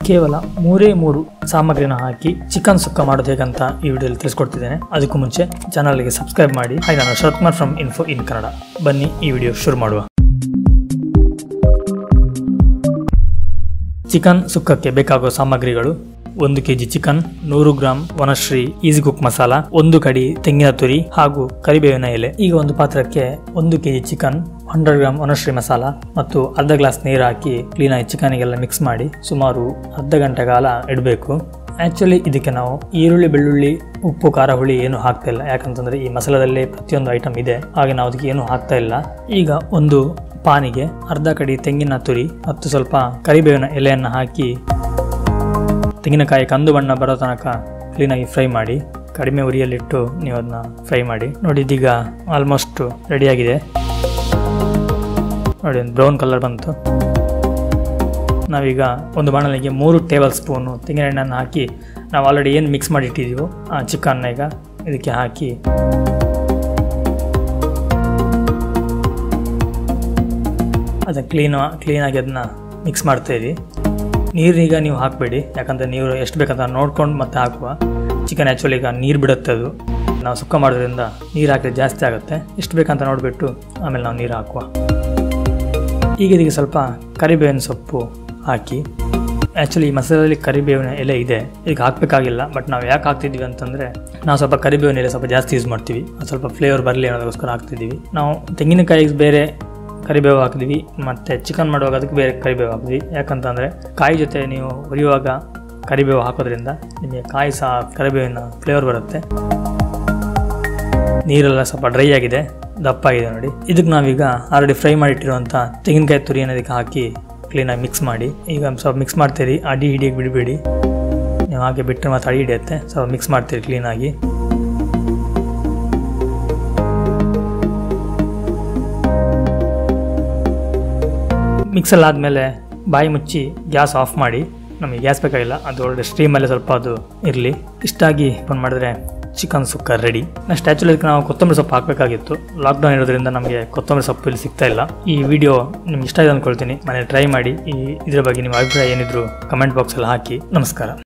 ಕೇವಲ ಮೂರೇ ಮೂರು ಸಾಮಗ್ರಿನ ಹಾಕಿ ಚಿಕನ್ ಸುಕ್ಕ ಮಾಡೋದು ಹೇಗಂತ ಈ ವಿಡಿಯೋದಲ್ಲಿ ತಿಳಿಸ್ಕೊಡ್ತಿದ್ದೇನೆ ಅದಕ್ಕೂ ಮುಂಚೆ ಚಾನಲ್ಗೆ ಸಬ್ಸ್ಕ್ರೈಬ್ ಮಾಡಿ ಹಾಗೆ ನಾನು Sharath Kumar from info in Kannada ಬನ್ನಿ ಈ ವಿಡಿಯೋ ಶುರು ಮಾಡುವ ಚಿಕನ್ ಸುಕ್ಕಕ್ಕೆ ಬೇಕಾಗುವ ಸಾಮಗ್ರಿಗಳು ಒಂದು ಕೆಜಿ ಚಿಕನ್ ನೂರು gram Vanashree easy cook masala ಒಂದು ಕಡಿ ತೆಂಗಿನ ತುರಿ ಹಾಗೂ ಕರಿಬೇವಿನ ಎಲೆ ಈಗ ಒಂದು ಪಾತ್ರಕ್ಕೆ ಒಂದು KG chicken hundred gram Vanashree masala ಮತ್ತು ಅರ್ಧ ಗ್ಲಾಸ್ ನೀರು ಹಾಕಿ ಕ್ಲೀನಾಗಿ ಚಿಕನಿಗೆಲ್ಲ ಮಿಕ್ಸ್ ಮಾಡಿ ಸುಮಾರು ಅರ್ಧ ಗಂಟೆ ಕಾಲ ಇಡಬೇಕು ಆ್ಯಕ್ಚುಲಿ ಇದಕ್ಕೆ ನಾವು ಈರುಳ್ಳಿ ಬೆಳ್ಳುಳ್ಳಿ ಉಪ್ಪು ಖಾರ ಹುಳಿ ಏನು ಹಾಕ್ತಾ ಇಲ್ಲ ಯಾಕಂತಂದ್ರೆ ಈ ಮಸಾಲದಲ್ಲಿ ಪ್ರತಿಯೊಂದು ಐಟಮ್ ಇದೆ ಹಾಗೆ ನಾವು ಅದಕ್ಕೆ ಏನು ಹಾಕ್ತಾ ಇಲ್ಲ ಈಗ ಒಂದು ಪಾನಿಗೆ ಅರ್ಧ ಕಡಿ ತೆಂಗಿನ ತುರಿ ಮತ್ತು ಸ್ವಲ್ಪ ಕರಿಬೇವಿನ ಎಲೆಯನ್ನು ಹಾಕಿ ತೆಂಗಿನಕಾಯಿ ಕಂದು ಬಣ್ಣ ಬರೋ ತನಕ ಕ್ಲೀನಾಗಿ ಫ್ರೈ ಮಾಡಿ ಕಡಿಮೆ ಉರಿಯಲ್ಲಿಟ್ಟು ನೀವು ಅದನ್ನ ಫ್ರೈ ಮಾಡಿ ನೋಡಿ ಇದೀಗ ಆಲ್ಮೋಸ್ಟ್ ರೆಡಿಯಾಗಿದೆ ನೋಡಿ ಒಂದು ಬ್ರೌನ್ ಕಲರ್ ಬಂತು ನಾವೀಗ ಒಂದು ಬಾಣಲಿಗೆ ಮೂರು ಟೇಬಲ್ ಸ್ಪೂನು ತೆಂಗಿನ ಎಣ್ಣೆಯನ್ನು ಹಾಕಿ ನಾವು ಆಲ್ರೆಡಿ ಏನು ಮಿಕ್ಸ್ ಮಾಡಿ ಇಟ್ಟಿದ್ದೀವೋ ಆ ಚಿಕನ್ನ ಈಗ ಇದಕ್ಕೆ ಹಾಕಿ ಅದನ್ನು ಕ್ಲೀನ್ ಕ್ಲೀನಾಗಿ ಅದನ್ನ ಮಿಕ್ಸ್ ಮಾಡ್ತಾಯಿರಿ ನೀರೀಗ ನೀವು ಹಾಕಬೇಡಿ ಯಾಕಂದರೆ ನೀರು ಎಷ್ಟು ಬೇಕಂತ ನೋಡ್ಕೊಂಡು ಮತ್ತೆ ಹಾಕುವ ಚಿಕನ್ ಆ್ಯಕ್ಚುಲಿ ಈಗ ನೀರು ಬಿಡುತ್ತೆ ಅದು ನಾವು ಸುಕ್ಕ ಮಾಡೋದ್ರಿಂದ ನೀರು ಹಾಕಿದ್ರೆ ಜಾಸ್ತಿ ಆಗುತ್ತೆ ಎಷ್ಟು ಬೇಕಂತ ನೋಡಿಬಿಟ್ಟು ಆಮೇಲೆ ನಾವು ನೀರು ಹಾಕುವ ಈಗ ಇದಕ್ಕೆ ಸ್ವಲ್ಪ ಕರಿಬೇವಿನ ಸೊಪ್ಪು ಹಾಕಿ ಆ್ಯಕ್ಚುಲಿ ಈ ಮಸಾಲೆಯಲ್ಲಿ ಕರಿಬೇವಿನ ಎಲೆ ಇದೆ ಇದಕ್ಕೆ ಹಾಕಬೇಕಾಗಿಲ್ಲ ಬಟ್ ನಾವು ಯಾಕೆ ಹಾಕ್ತಿದ್ವಿ ಅಂತಂದರೆ ನಾವು ಸ್ವಲ್ಪ ಕರಿಬೇವಿನ ಎಲೆ ಸ್ವಲ್ಪ ಜಾಸ್ತಿ ಯೂಸ್ ಮಾಡ್ತೀವಿ ಅದು ಸ್ವಲ್ಪ ಫ್ಲೇವರ್ ಬರಲಿ ಅನ್ನೋದಕ್ಕೋಸ್ಕರ ಹಾಕ್ತಿದ್ದೀವಿ ನಾವು ತೆಂಗಿನಕಾಯಿಗೆ ಬೇರೆ ಕರಿಬೇವು ಹಾಕಿದ್ವಿ ಮತ್ತು ಚಿಕನ್ ಮಾಡುವಾಗ ಅದಕ್ಕೆ ಬೇರೆ ಕರಿಬೇವು ಹಾಕಿದ್ವಿ ಯಾಕಂತಂದರೆ ಕಾಯಿ ಜೊತೆ ನೀವು ಹುರಿಯುವಾಗ ಕರಿಬೇವು ಹಾಕೋದ್ರಿಂದ ನಿಮಗೆ ಕಾಯಿ ಸಹ ಕರಿಬೇವಿನ ಫ್ಲೇವರ್ ಬರುತ್ತೆ ನೀರೆಲ್ಲ ಸ್ವಲ್ಪ ಡ್ರೈ ಆಗಿದೆ ದಪ್ಪ ಆಗಿದೆ ನೋಡಿ ಇದಕ್ಕೆ ನಾವೀಗ ಆಲ್ರೆಡಿ ಫ್ರೈ ಮಾಡಿಟ್ಟಿರುವಂಥ ತೆಂಗಿನಕಾಯಿ ತುರಿಯನ್ನು ಇದಕ್ಕೆ ಹಾಕಿ ಕ್ಲೀನಾಗಿ ಮಿಕ್ಸ್ ಮಾಡಿ ಈಗ ಸ್ವಲ್ಪ ಮಿಕ್ಸ್ ಮಾಡ್ತೀರಿ ಅಡಿ ಹಿಡಿಯಕ್ಕೆ ಬಿಡಬೇಡಿ ನೀವು ಹಾಗೆ ಬಿಟ್ಟರೆ ಮತ್ತೆ ಅಡಿ ಹಿಡಿಯುತ್ತೆ ಸ್ವಲ್ಪ ಮಿಕ್ಸ್ ಮಾಡ್ತೀರಿ ಕ್ಲೀನಾಗಿ ಮಿಕ್ಸಲ್ ಆದಮೇಲೆ ಬಾಯಿ ಮುಚ್ಚಿ ಗ್ಯಾಸ್ ಆಫ್ ಮಾಡಿ ನಮಗೆ ಗ್ಯಾಸ್ ಬೇಕಾಗಿಲ್ಲ ಅದು ಒಳ್ಳೆ ಸ್ಟ್ರೀಮಲ್ಲೇ ಸ್ವಲ್ಪ ಅದು ಇರಲಿ ಇಷ್ಟಾಗಿ ಫೋನ್ ಮಾಡಿದ್ರೆ chicken sukka ready next actually ಇದಕ್ಕೆ ನಾವು ಕೊತ್ತಂಬರಿ ಸೊಪ್ಪು ಹಾಕಬೇಕಾಗಿತ್ತು ಲಾಕ್ಡೌನ್ ಇರೋದ್ರಿಂದ ನಮಗೆ ಕೊತ್ತಂಬರಿ ಸೊಪ್ಪು ಇಲ್ಲಿ ಸಿಗ್ತಾ ಇಲ್ಲ ಈ ವಿಡಿಯೋ ನಿಮ್ಗೆ ಇಷ್ಟ ಇದೆ ಅಂದ್ಕೊಳ್ತೀನಿ ಮನೆ ಟ್ರೈ ಮಾಡಿ ಈ ಇದ್ರ ಬಗ್ಗೆ ನಿಮ್ಮ ಅಭಿಪ್ರಾಯ ಏನಿದ್ರು ಕಮೆಂಟ್ ಬಾಕ್ಸಲ್ಲಿ ಹಾಕಿ ನಮಸ್ಕಾರ